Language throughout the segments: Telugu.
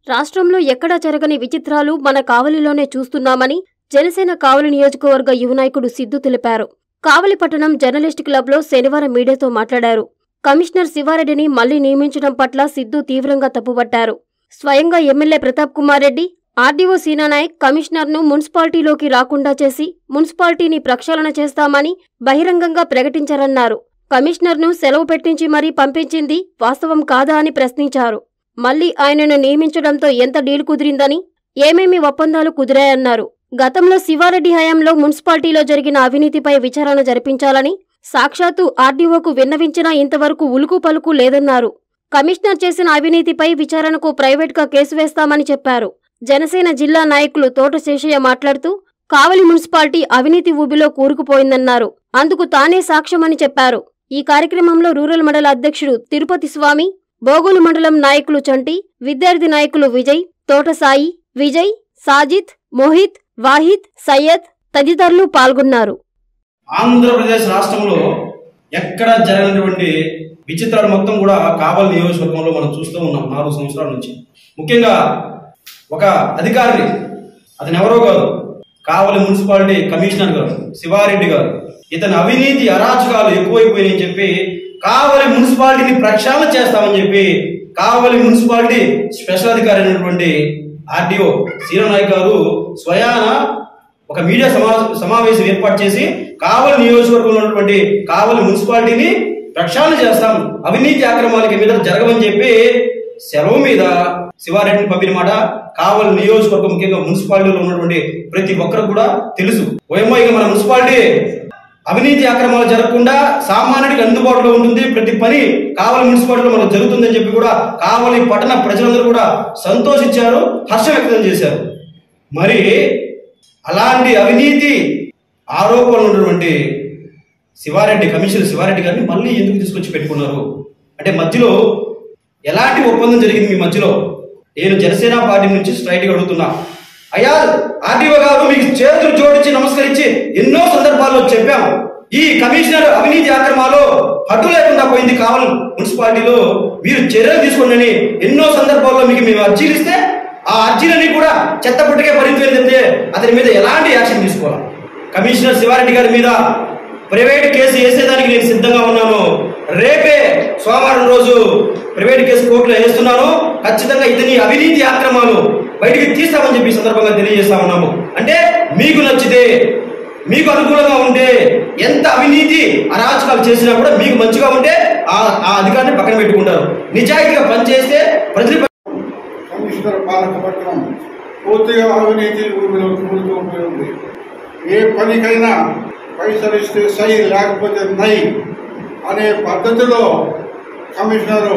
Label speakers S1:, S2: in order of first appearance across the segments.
S1: రాష్ట్రంలో ఎక్కడా జరగని విచిత్రాలు మన కావలిలోనే చూస్తున్నామని జనసేన కావలి నియోజకవర్గ యువ నాయకుడు సిద్ధు తెలిపారు కావలి పట్టణం జర్నలిస్ట్ క్లబ్లో శనివారం మీడియాతో మాట్లాడారు కమిషనర్ శివారెడ్డిని మళ్లీ నియమించడం పట్ల సిద్ధు తీవ్రంగా తప్పుపట్టారు స్వయంగా ఎమ్మెల్యే ప్రతాప్ కుమార్ రెడ్డి ఆర్డీఓ సీనానాయక్ కమిషనర్ను మున్సిపాలిటీలోకి రాకుండా చేసి మున్సిపాలిటీని ప్రక్షాళన చేస్తామని బహిరంగంగా ప్రకటించారన్నారు కమిషనర్ను సెలవు పెట్టించి మరీ పంపించింది వాస్తవం కాదా అని ప్రశ్నించారు మళ్లీ ఆయనను నియమించడంతో ఎంత డీల్ కుదిరిందని ఏమేమి ఒప్పందాలు కుదిరాయన్నారు గతంలో శివారెడ్డి హయాంలో మున్సిపాలిటీలో జరిగిన అవినీతిపై విచారణ జరిపించాలని సాక్షాత్తు ఆర్డీఓకు విన్నవించినా ఇంతవరకు ఉలుకు పలుకు లేదన్నారు కమిషనర్ చేసిన అవినీతిపై విచారణకు ప్రైవేట్గా కేసు వేస్తామని చెప్పారు జనసేన జిల్లా నాయకులు తోట శేషయ్య మాట్లాడుతూ కావలి మున్సిపాలిటీ అవినీతి ఊబిలో కూరుకుపోయిందన్నారు అందుకు తానే సాక్ష్యమని చెప్పారు ఈ కార్యక్రమంలో రూరల్ మండల అధ్యక్షుడు తిరుపతి స్వామి బోగోలు మండలం నాయకులు చంటి విద్యార్థి నాయకులు విజయ్ తోట సాయి విజయ్ సాజిద్ మోహిత్ వాహిద్ సయ్యద్ తదితరులు పాల్గొన్నారు
S2: ఆంధ్రప్రదేశ్ రాష్ట్రంలో ఎక్కడ జరగనటువంటి విచిత్రాలు మొత్తం కూడా కావలి నియోజకవర్గంలో మనం చూస్తూ ఉన్నాం నాలుగు సంవత్సరాల నుంచి ముఖ్యంగా ఒక అధికారిని అతను ఎవరో కాదు కావలి మున్సిపాలిటీ కమిషనర్ గారు శివారెడ్డి గారు ఇతని అవినీతి అరాచకాలు ఎక్కువైపోయినాయని చెప్పి కావలి మున్సిపాలిటీని ప్రక్షాళన చేస్తామని చెప్పి కావలి మున్సిపాలిటీ స్పెషల్ అధికారి అయినటువంటి ఆర్డీఓ సీరనాయక్ గారు స్వయాన ఒక మీడియా సమా సమావేశం ఏర్పాటు చేసి కావలి నియోజకవర్గంలో ఉన్నటువంటి కావలి మున్సిపాలిటీని ప్రక్షాళన చేస్తాం అవినీతి అక్రమాలకి మీద జరగవని చెప్పి సెలవు మీద శివారెడ్డిని పంపిన మాట కావలి నియోజకవర్గం ముఖ్యంగా మున్సిపాలిటీలో ఉన్నటువంటి ప్రతి ఒక్కరికి కూడా తెలుసు ఓయమ్మో ఇక మన మున్సిపాలిటీ అవినీతి అక్రమాలు జరగకుండా సామాన్యుడికి అందుబాటులో ఉంటుంది ప్రతి పని కావలి మున్సిపాలిటీలో మనకు జరుగుతుందని చెప్పి కూడా కావలి పట్టణ ప్రజలందరూ కూడా సంతోషించారు హర్షం వ్యక్తం చేశారు మరి అలాంటి అవినీతి ఆరోపణలు ఉన్నటువంటి శివారెడ్డి కమిషనర్ శివారెడ్డి గారిని మళ్ళీ ఎందుకు తీసుకొచ్చి పెట్టుకున్నారు అంటే మధ్యలో ఎలాంటి ఒప్పందం జరిగింది మీ మధ్యలో నేను జనసేన పార్టీ నుంచి స్ట్రైట్ గా అడుగుతున్నా అయ్యా ఆర్డీఓ గారు మీకు చేతులు జోడించి నమస్కరించి ఎన్నో సందర్భాల్లో చెప్పాం ఈ కమిషనర్ అవినీతి ఆక్రమాలు హద్దు లేకుండా పోయింది కావాలి మున్సిపాలిటీలో మీరు చర్యలు తీసుకోండి ఎన్నో సందర్భాల్లో మీకు మేము అర్జీలు ఇస్తే ఆ అర్జీలని కూడా చెత్తపుట్టకే పరిమితం చెప్తే అతని మీద ఎలాంటి యాక్షన్ తీసుకోవాలి కమిషనర్ శివారెడ్డి గారి మీద ప్రైవేట్ కేసు వేసేదానికి నేను సిద్ధంగా ఉన్నాను రేపే సోమవారం రోజు ప్రైవేట్ కేసు కోర్టులో వేస్తున్నాను ఖచ్చితంగా ఇతని అవినీతి ఆక్రమాలు బయటికి తీస్తామని చెప్పి ఈ సందర్భంగా తెలియజేస్తా ఉన్నాము అంటే మీకు నచ్చితే మీకు అనుకూలంగా ఉంటే ఎంత అవినీతి అరాచకాలు చేసినా కూడా మీకు మంచిగా ఉంటే ఆ ఆ అధికారిని పక్కన పెట్టుకుంటారు నిజాయితీగా పనిచేస్తే ప్రజలు
S3: కమిషనర్ పాలకపట్నం పూర్తిగా అవినీతి ఊరిలో కూలిపోయి ఉంది ఏ పనికైనా పైసలు ఇస్తే సై లేకపోతే నై అనే పద్ధతిలో కమిషనరు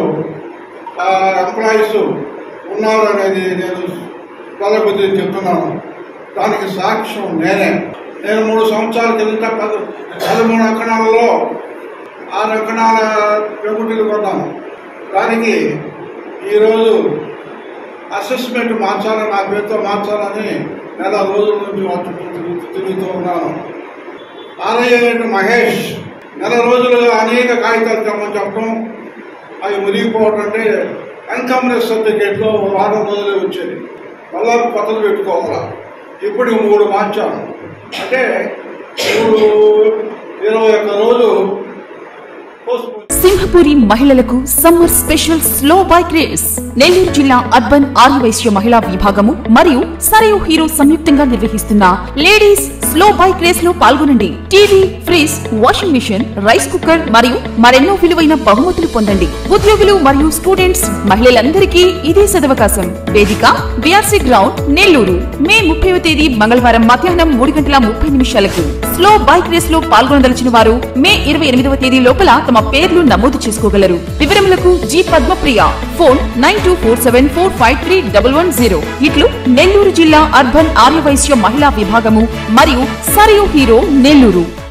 S3: ఎంప్లాయీస్ ఉన్నారు అనేది నేను బలబుద్ధి చెప్తున్నాను దానికి సాక్ష్యం నేనే నేను మూడు సంవత్సరాల కిందట పద పదమూడు అంకణాలలో ఆరు అంకణాల పెంకుటిల్లు కొన్నాను దానికి ఈరోజు అసెస్మెంట్ మార్చాలని నా పేరుతో మార్చాలని నెల రోజుల నుంచి వాటి తిరుగుతూ- తిరుగుతూ ఉన్నాను ఆలయ మహేష్ నెల రోజులుగా అనేక కాగితాలు తెమ్మని చెప్పడం అవి మునిగిపోవడం అంటే ఎన్కమ్రెస్ సర్టిఫికేట్లో వారం రోజులే వచ్చేది మళ్ళా కొత్తలు పెట్టుకోవాలా ఇప్పుడు మూడు మార్చాను అంటే మూడు ఇరవై ఒక్క రోజు పోస్ట్
S4: సింహపురి మహిళలకు summer special slow bike race Nellore జిల్లా అర్బన్ ఆర్యవైశ్య మహిళా విభాగము మరియు సరయు హీరో సంయుక్తంగా నిర్వహిస్తున్న లేడీస్ స్లో బైక్ రేస్ లో పాల్గొనండి TV fridge washing machine rice cooker మరియు మరెన్నో విలువైన బహుమతులు పొందండి ఉద్యోగులు మరియు స్టూడెంట్స్ మహిళలందరికీ ఇదే సదవకాశం వేదిక బిఆర్సీ గ్రౌండ్ నెల్లూరు మే ముప్పైవ తేదీ మంగళవారం మధ్యాహ్నం మూడు గంటల ముప్పై నిమిషాలకు స్లో బైక్ రేస్ లో పాల్గొనదలిచిన వారు మే ఇరవై ఎనిమిదవ తేదీ లోపల తమ పేర్లు నమోదు చేసుకోగలరు వివరములకు G Padmapriya phone nine two four seven four five three double one zero ఇట్లు నెల్లూరు జిల్లా అర్బన్ ఆర్యవైశ్య మహిళా విభాగము మరియు సరియు హీరో నెల్లూరు